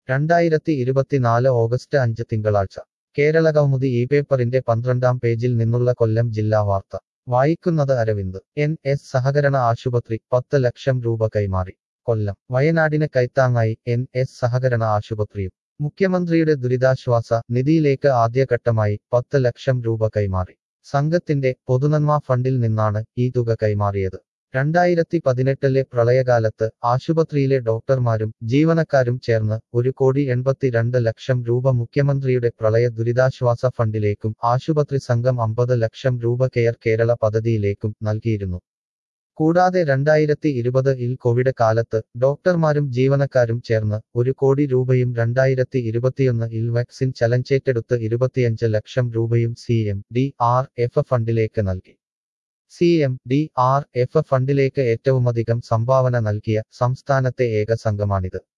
രണ്ടായിരത്തി ഇരുപത്തിനാല് ഓഗസ്റ്റ് അഞ്ച് തിങ്കളാഴ്ച കേരളകൗമുദി ഈ പേപ്പറിന്റെ പന്ത്രണ്ടാം പേജിൽ നിന്നുള്ള കൊല്ലം ജില്ലാ വാർത്ത വായിക്കുന്നത് അരവിന്ദ് എൻ എസ് സഹകരണ ആശുപത്രി പത്ത് ലക്ഷം രൂപ കൈമാറി കൊല്ലം വയനാടിന് കൈത്താങ്ങായി എൻ എസ് സഹകരണ ആശുപത്രിയും മുഖ്യമന്ത്രിയുടെ ദുരിതാശ്വാസ നിധിയിലേക്ക് ആദ്യഘട്ടമായി പത്ത് ലക്ഷം രൂപ കൈമാറി സംഘത്തിന്റെ പൊതുനന്മ ഫണ്ടിൽ നിന്നാണ് ഈ തുക കൈമാറിയത് രണ്ടായിരത്തി പതിനെട്ടിലെ പ്രളയകാലത്ത് ആശുപത്രിയിലെ ഡോക്ടർമാരും ജീവനക്കാരും ചേർന്ന് ഒരു കോടി എൺപത്തിരണ്ട് ലക്ഷം രൂപ മുഖ്യമന്ത്രിയുടെ പ്രളയ ദുരിതാശ്വാസ ഫണ്ടിലേക്കും ആശുപത്രി സംഘം അമ്പത് ലക്ഷം രൂപ കെയർ കേരള പദ്ധതിയിലേക്കും നൽകിയിരുന്നു കൂടാതെ രണ്ടായിരത്തി ഇരുപത് ഇൽ കോവിഡ് കാലത്ത് ഡോക്ടർമാരും ജീവനക്കാരും ചേർന്ന് ഒരു കോടി രൂപയും രണ്ടായിരത്തി ഇരുപത്തിയൊന്ന് ഇൽ വാക്സിൻ ചലഞ്ചേറ്റെടുത്ത് ഇരുപത്തിയഞ്ച് ലക്ഷം രൂപയും C M D R F ഫണ്ടിലേക്ക് നൽകി C M D R F ഫണ്ടിലേക്ക് ഏറ്റവുമധികം സംഭാവന നൽകിയ സംസ്ഥാനത്തെ ഏക സംഘമാണിത്